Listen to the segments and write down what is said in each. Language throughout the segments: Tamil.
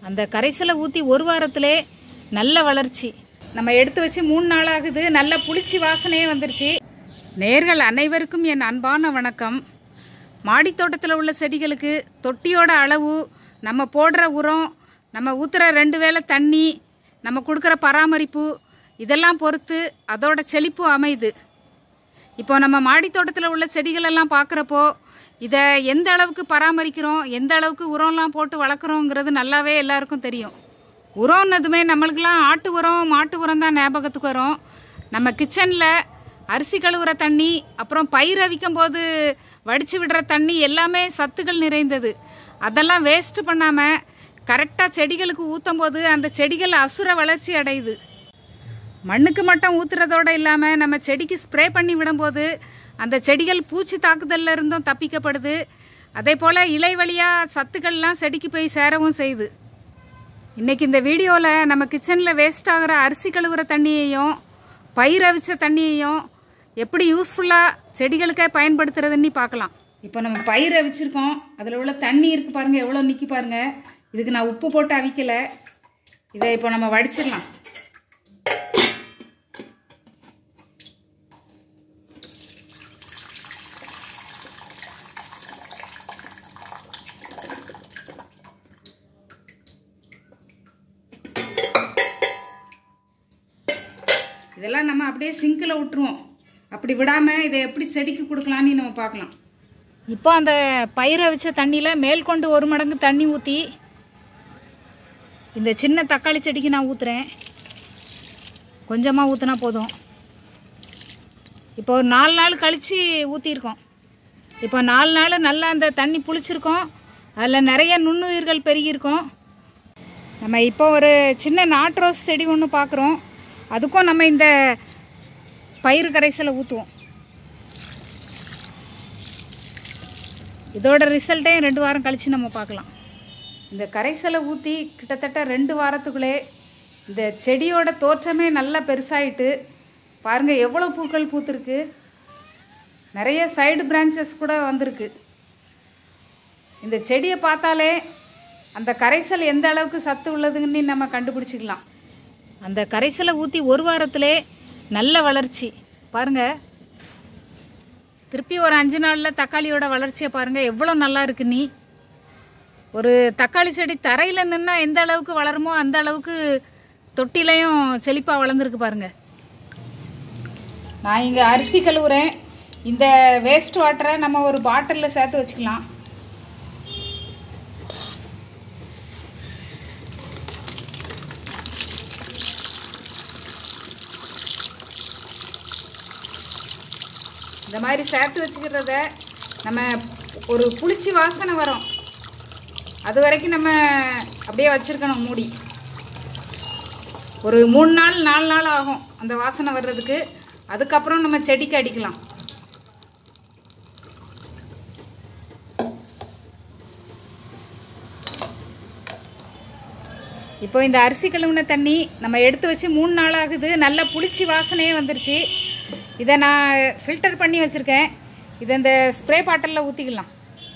அந்த கரைசலை ஊற்றி ஒரு வாரத்திலே நல்ல வளர்ச்சி நம்ம எடுத்து வச்சு மூணு நாள் ஆகுது நல்ல புளிச்சி வாசனையே வந்துருச்சு நேர்கள் அனைவருக்கும் என் அன்பான வணக்கம் மாடித் தோட்டத்தில் உள்ள செடிகளுக்கு தொட்டியோட அளவு நம்ம போடுற உரம் நம்ம ஊற்றுற ரெண்டு வேளை தண்ணி நம்ம கொடுக்குற பராமரிப்பு இதெல்லாம் பொறுத்து அதோட செழிப்பு அமையுது இப்போ நம்ம மாடித் தோட்டத்தில் உள்ள செடிகளெல்லாம் பார்க்குறப்போ இதை எந்த அளவுக்கு பராமரிக்கிறோம் எந்த அளவுக்கு உரம்லாம் போட்டு வளர்க்குறோங்கிறது நல்லாவே எல்லாருக்கும் தெரியும் உரம்னதுமே நம்மளுக்கெல்லாம் ஆட்டு உரம் மாட்டு உரம் தான் ஞாபகத்துக்கு வரும் நம்ம கிச்சனில் அரிசி கழுவுற தண்ணி அப்புறம் பயிர் அவிக்கும் போது வடித்து விடுற தண்ணி எல்லாமே சத்துக்கள் நிறைந்தது அதெல்லாம் வேஸ்ட் பண்ணாமல் கரெக்டாக செடிகளுக்கு ஊற்றும் போது அந்த செடிகள் அசுர வளர்ச்சி அடையுது மண்ணுக்கு மட்டும் ஊத்துறதோட இல்லாமல் நம்ம செடிக்கு ஸ்ப்ரே பண்ணி விடும்போது அந்த செடிகள் பூச்சி தாக்குதல்ல இருந்தும் தப்பிக்கப்படுது அதே போல் இலை வழியாக சத்துக்கள்லாம் செடிக்கு போய் சேரவும் செய்யுது இன்றைக்கி இந்த வீடியோவில் நம்ம கிச்சனில் வேஸ்ட் ஆகிற அரிசி கழுவுற தண்ணியையும் பயிர் அவிச்ச தண்ணியையும் எப்படி யூஸ்ஃபுல்லாக செடிகளுக்கே பயன்படுத்துறதுன்னு பார்க்கலாம் இப்போ நம்ம பயிர் அவிச்சிருக்கோம் அதில் உள்ள தண்ணி இருக்குது பாருங்கள் எவ்வளோ நிற்கி பாருங்கள் இதுக்கு நான் உப்பு போட்டு அவிக்கலை இதை இப்போ நம்ம வடிச்சிடலாம் இதெல்லாம் நம்ம அப்படியே சிங்கில் விட்டுருவோம் அப்படி விடாமல் இதை எப்படி செடிக்கு கொடுக்கலான்னு நம்ம பார்க்கலாம் இப்போ அந்த பயிரை வச்ச தண்ணியில் மேல் கொண்டு ஒரு மடங்கு தண்ணி ஊற்றி இந்த சின்ன தக்காளி செடிக்கு நான் ஊற்றுறேன் கொஞ்சமாக ஊற்றினா போதும் இப்போ ஒரு நாலு நாள் கழித்து ஊற்றிருக்கோம் இப்போ நாலு நாள் நல்லா அந்த தண்ணி புளிச்சிருக்கோம் அதில் நிறைய நுண்ணுயிர்கள் பெருகியிருக்கோம் நம்ம இப்போ ஒரு சின்ன நாட்டு ரோஸ் செடி ஒன்று பார்க்குறோம் அதுக்கும் நம்ம இந்த பயிர் கரைசலை ஊற்றுவோம் இதோட ரிசல்ட்டையும் ரெண்டு வாரம் கழித்து நம்ம பார்க்கலாம் இந்த கரைசலை ஊற்றி கிட்டத்தட்ட ரெண்டு வாரத்துக்குள்ளே இந்த செடியோட தோற்றமே நல்லா பெருசாயிட்டு பாருங்கள் எவ்வளோ பூக்கள் பூத்துருக்கு நிறைய சைடு பிரான்ச்சஸ் கூட வந்திருக்கு இந்த செடியை பார்த்தாலே அந்த கரைசல் எந்த அளவுக்கு சத்து உள்ளதுன்னு நம்ம கண்டுபிடிச்சிக்கலாம் அந்த கரைசலை ஊற்றி ஒரு வாரத்திலே நல்ல வளர்ச்சி பாருங்கள் திருப்பி ஒரு அஞ்சு நாளில் தக்காளியோட வளர்ச்சியை பாருங்கள் எவ்வளோ நல்லா இருக்கு நீ ஒரு தக்காளி செடி தரையில் நின்னா எந்த அளவுக்கு வளருமோ அந்த அளவுக்கு தொட்டிலையும் செழிப்பாக வளர்ந்துருக்கு பாருங்க நான் இங்கே அரிசி கழுவுறேன் இந்த வேஸ்ட் வாட்டரை நம்ம ஒரு பாட்டிலில் சேர்த்து வச்சுக்கலாம் இந்த மாதிரி சேர்த்து வச்சுக்கிறத நம்ம ஒரு புளிச்சி வாசனை வரும் அது வரைக்கும் நம்ம அப்படியே வச்சுருக்கணும் மூடி ஒரு மூணு நாள் நாலு நாள் ஆகும் அந்த வாசனை வர்றதுக்கு அதுக்கப்புறம் நம்ம செடிக்கு அடிக்கலாம் இப்போ இந்த அரிசி கழுவுன தண்ணி நம்ம எடுத்து வச்சு மூணு நாள் ஆகுது நல்ல புளிச்சி வாசனையே வந்துருச்சு இதை நான் ஃபில்டர் பண்ணி வச்சுருக்கேன் இதை இந்த ஸ்ப்ரே பாட்டிலில் ஊற்றிக்கலாம்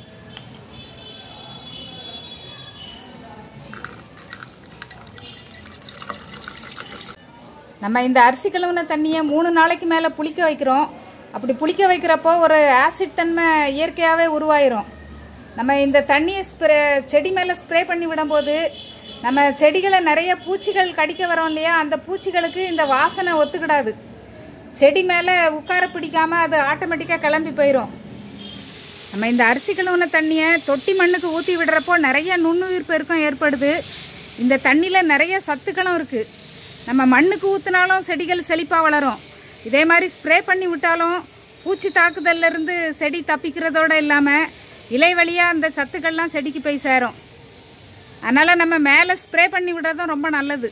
நம்ம இந்த அரிசி கழுவுன தண்ணியை மூணு நாளைக்கு மேலே புளிக்க வைக்கிறோம் அப்படி புளிக்க வைக்கிறப்போ ஒரு ஆசிட் தன்மை இயற்கையாகவே உருவாயிரும் நம்ம இந்த தண்ணியை ஸ்ப்ரே செடி மேலே ஸ்ப்ரே பண்ணி விடும்போது நம்ம செடிகளை நிறைய பூச்சிகள் கடிக்க வரோம் இல்லையா அந்த பூச்சிகளுக்கு இந்த வாசனை ஒத்துக்கிடாது செடி மேலே உட்கார பிடிக்காம அது ஆட்டோமேட்டிக்காக கிளம்பி போயிடும் நம்ம இந்த அரிசி கழுவுன தண்ணியை தொட்டி மண்ணுக்கு ஊற்றி விடுறப்போ நிறைய நுண்ணுயிர் பெருக்கம் ஏற்படுது இந்த தண்ணியில் நிறைய சத்துக்களும் இருக்குது நம்ம மண்ணுக்கு ஊற்றினாலும் செடிகள் செழிப்பாக வளரும் இதே மாதிரி ஸ்ப்ரே பண்ணி விட்டாலும் பூச்சி தாக்குதல்ல இருந்து செடி தப்பிக்கிறதோட இல்லாமல் இலை வழியாக அந்த சத்துக்கள்லாம் செடிக்கு போய் சேரும் அதனால் நம்ம மேலே ஸ்ப்ரே பண்ணி விடுறதும் ரொம்ப நல்லது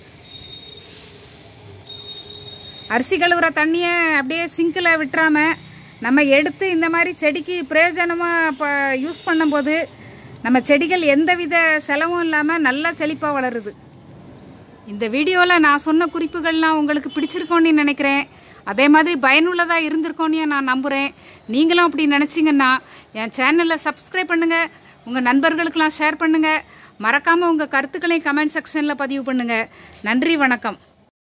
அரிசி கழுவுற தண்ணியை அப்படியே சிங்கில் விட்டுறாம நம்ம எடுத்து இந்த மாதிரி செடிக்கு பிரயோஜனமாக இப்போ யூஸ் பண்ணும்போது நம்ம செடிகள் எந்தவித செலவும் இல்லாமல் நல்லா செழிப்பாக வளருது இந்த வீடியோவில் நான் சொன்ன குறிப்புகள்லாம் உங்களுக்கு பிடிச்சிருக்கோன்னு நினைக்கிறேன் அதே மாதிரி பயனுள்ளதாக இருந்திருக்கோன்னு நான் நம்புகிறேன் நீங்களும் அப்படி நினச்சிங்கன்னா என் சேனலை சப்ஸ்கிரைப் பண்ணுங்கள் உங்கள் நண்பர்களுக்கெல்லாம் ஷேர் பண்ணுங்கள் மறக்காமல் உங்கள் கருத்துக்களை கமெண்ட் செக்ஷனில் பதிவு பண்ணுங்கள் நன்றி வணக்கம்